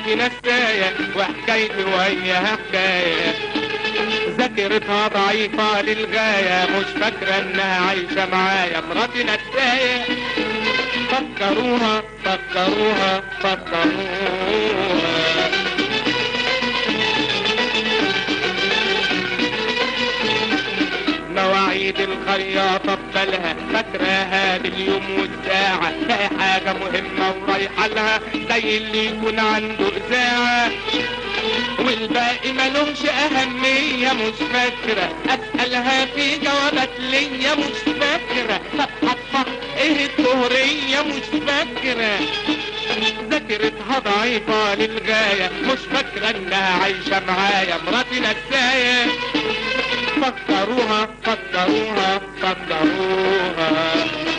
مراتي نساية وحكايتي وياها حكاية ذاكرتها ضعيفة للغاية مش فاكرة انها عايشة معايا مراتي نساية فكروها فكروها فكروها مواعيد الخياطة ببالها فاكراها لليوم والساعة تلاقي حاجة مهمة ورايحة لها زي اللي يكون عنده إذاعة والباقي ملومش أهمية مش فاكرة أسألها في جوابات ليا مش فاكرة طب هتفكر إيه الدهرية مش فاكرة ذاكرتها ضعيفة للغاية مش فاكرة إنها عايشة معايا مراتي نساية فكروها فكروها فكروها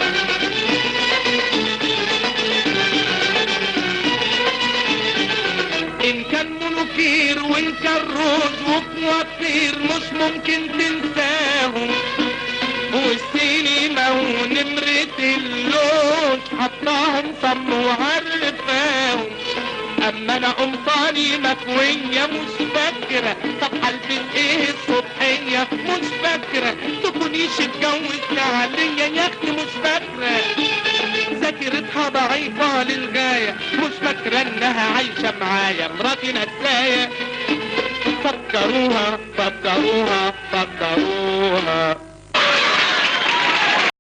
إن كان منوكير وإن كان روز وكوافير مش ممكن تنساهم والسينما ونمرة اللوز حطاهم صم وعرفاهم اما انا قمصاني مكوية مش فاكرة طب هلبس ايه الصبحية مش فاكرة تكونيش اتجوزت عليا يا اختي مش فاكرة ذاكرتها ضعيفة للغاية مش فاكرة انها عايشة معايا مراتي نساية فكروها فكروها فكروها